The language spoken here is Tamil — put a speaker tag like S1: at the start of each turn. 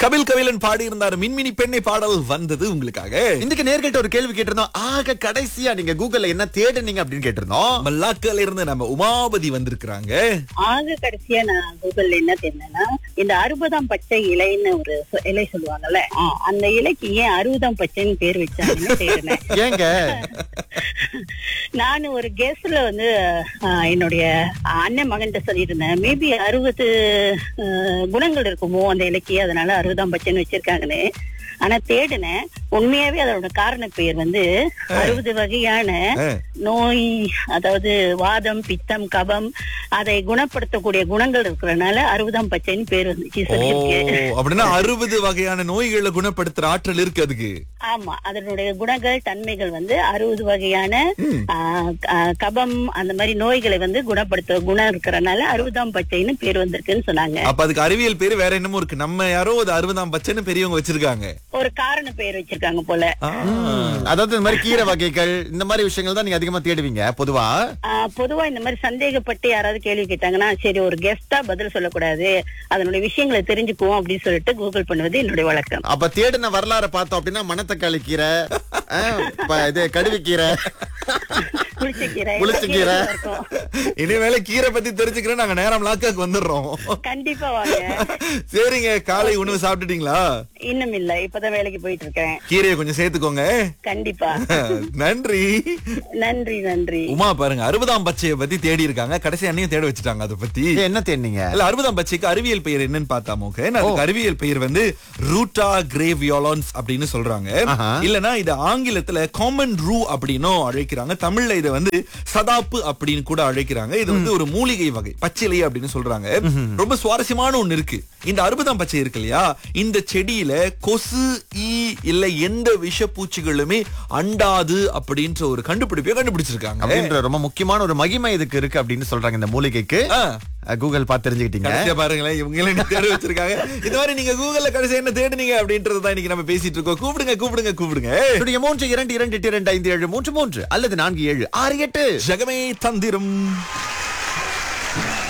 S1: கபில் கபிலன் பாடி இருந்தார் மின்மினி பெண்ணை பாடல் வந்தது உங்களுக்காக
S2: இன்னைக்கு நேர்கிட்ட ஒரு கேள்வி கேட்டிருந்தோம் ஆக கடைசியா நீங்க கூகுள்ல என்ன தேடுனீங்க அப்படின்னு கேட்டிருந்தோம்
S1: மல்லாக்கல இருந்து நம்ம உமாபதி வந்திருக்கிறாங்க
S3: ஆக கடைசியா நான் கூகுள்ல என்ன தெரிஞ்சேன்னா இந்த அறுபதாம் பச்சை இலைன்னு ஒரு சொ- இலை சொல்லுவாங்கல்ல ஆ, அந்த இலைக்கு ஏன் அறுபதாம் பச்சைன்னு பேர் வச்சாங்கன்னு தேடினேன்
S2: ஏங்க
S3: நான் ஒரு கெஸ்ட்ல வந்து ஆ, என்னுடைய அண்ணன் மகன்கிட்ட சொல்லியிருந்தேன் மேபி அறுபது ஆ, குணங்கள் இருக்குமோ அந்த இலைக்கு அதனால அறுபதாம் பச்சைன்னு வச்சிருக்காங்கன்னு ஆனா தேடினேன் உண்மையாவே அதோட காரண பெயர் வந்து அறுபது வகையான
S1: ஆ.
S3: நோய் அதாவது வாதம் பித்தம் கபம் அதை குணப்படுத்தக்கூடிய குணங்கள் இருக்கிறதுனால அறுபதாம் பச்சைன்னு பேர் வந்துச்சு
S1: ஓ
S3: சொல்லியிருக்கு
S1: அப்படின்னா அறுபது வகையான நோய்களை குணப்படுத்துற ஆற்றல் இருக்கு அதுக்கு
S3: ஆமா அதனுடைய குணங்கள் தன்மைகள் வந்து அறுபது வகையான ஆ, ஆ, கபம் அந்த மாதிரி நோய்களை வந்து குணப்படுத்த குணம் இருக்கிறனால அறுபதாம் பச்சைன்னு பேர் வந்திருக்குன்னு சொன்னாங்க
S1: அப்ப அதுக்கு அறிவியல் பேரு வேற என்னமோ இருக்கு நம்ம யாரோ அது அறுபதாம் பச்சைன்னு பெரியவங்க வச்சிருக்காங்க
S3: ஒரு காரண பெயர் வச்சிருக்காங்க போல
S1: ஆ.
S2: அதாவது இந்த மாதிரி கீரை வகைகள் இந்த மாதிரி விஷயங்கள் தான் நீங்க அதிகமா தேடுவீங்க பொதுவா
S3: ஆ, பொதுவா இந்த மாதிரி சந்தேகப்பட்டு யாராவது கேள்வி கேட்டாங்கன்னா சரி ஒரு கெஸ்டா பதில் சொல்லக்கூடாது அதனுடைய விஷயங்களை தெரிஞ்சுக்குவோம் அப்படின்னு சொல்லிட்டு கூகுள் பண்ணுவது என்னுடைய வழக்கம்
S2: அப்ப தேடின வரலாறை பார்த்தோம் அப்படின்னா மணத்தக்காளி கீரை ஆ, ப- இது கடுவிக்கீரை
S3: புளிச்சக்கீரை
S2: புளிச்சக்கீரை.
S3: இருக்கும்.
S1: இனிமேல கீரை பத்தி தெரிஞ்சுக்கிறேன் நாங்க நேரம் லாக்காக்கு வந்துடுறோம்
S3: கண்டிப்பா வாங்க
S1: சரிங்க காலை உணவு சாப்பிட்டுட்டீங்களா
S3: இன்னும் இல்ல இப்பதான் வேலைக்கு போயிட்டு இருக்கேன்
S1: கீரையை கொஞ்சம் சேர்த்துக்கோங்க
S3: கண்டிப்பா
S1: நன்றி
S3: நன்றி நன்றி
S1: உமா பாருங்க அறுபதாம் பச்சையை பத்தி தேடி இருக்காங்க கடைசி அண்ணையும் தேட வச்சுட்டாங்க அதை பத்தி
S2: இது என்ன தேடினீங்க
S1: இல்ல அறுபதாம் பச்சைக்கு அறிவியல் பெயர் என்னன்னு பார்த்தா மோக அதுக்கு அறிவியல் பெயர் வந்து ரூட்டா கிரேவியோலான்ஸ் அப்படின்னு சொல்றாங்க
S2: ஆஹா.
S1: இல்லனா இது ஆங்கிலத்துல காமன் ரூ அப்படின்னும் அழைக்கிறாங்க தமிழ்ல இதை வந்து சதாப்பு அப்படின்னு கூட அழைக்கிறாங்க இது வந்து ஒரு மூலிகை வகை பச்சிலை அப்படின்னு சொல்றாங்க ரொம்ப சுவாரஸ்யமான ஒண்ணு இருக்கு இந்த அறுபதாம் பச்சை இருக்கு இல்லையா இந்த செடியில கொசு ஈ இல்ல எந்த விஷப்பூச்சிகளுமே அண்டாது அப்படின்ற ஒரு கண்டுபிடிப்பையும் கண்டுபிடிச்சிருக்காங்க
S2: அப்படின்ற ரொம்ப முக்கியமான ஒரு மகிமை இதுக்கு இருக்கு அப்படின்னு சொல்றாங்க இந்த மூலிகைக்கு
S1: ஆ.
S2: அஹ், கூகுள் பார்த்து தெரிஞ்சுக்கிட்டீங்க
S1: கடைசியா பாருங்களேன் இவங்களே இன்னும் தேட வச்சிருக்காங்க இந்த மாதிரி நீங்க கூகுள்ல கடைசியா என்ன தேடுனீங்க அப்படின்றத தான் இன்னைக்கு நம்ம பேசிட்டு இருக்கோம் கூப்பிடுங்க கூப்பிடுங்க கூப்பிடுங்க
S2: என்னுடைய மூன்று இரண்டு இரண்டு எட்டு இரண்டு ஐந்து ஏழு மூன்று மூன்று அல்லது நான்கு ஏழு ஆறு எட்டு
S1: ஜெகமே தந்திரம்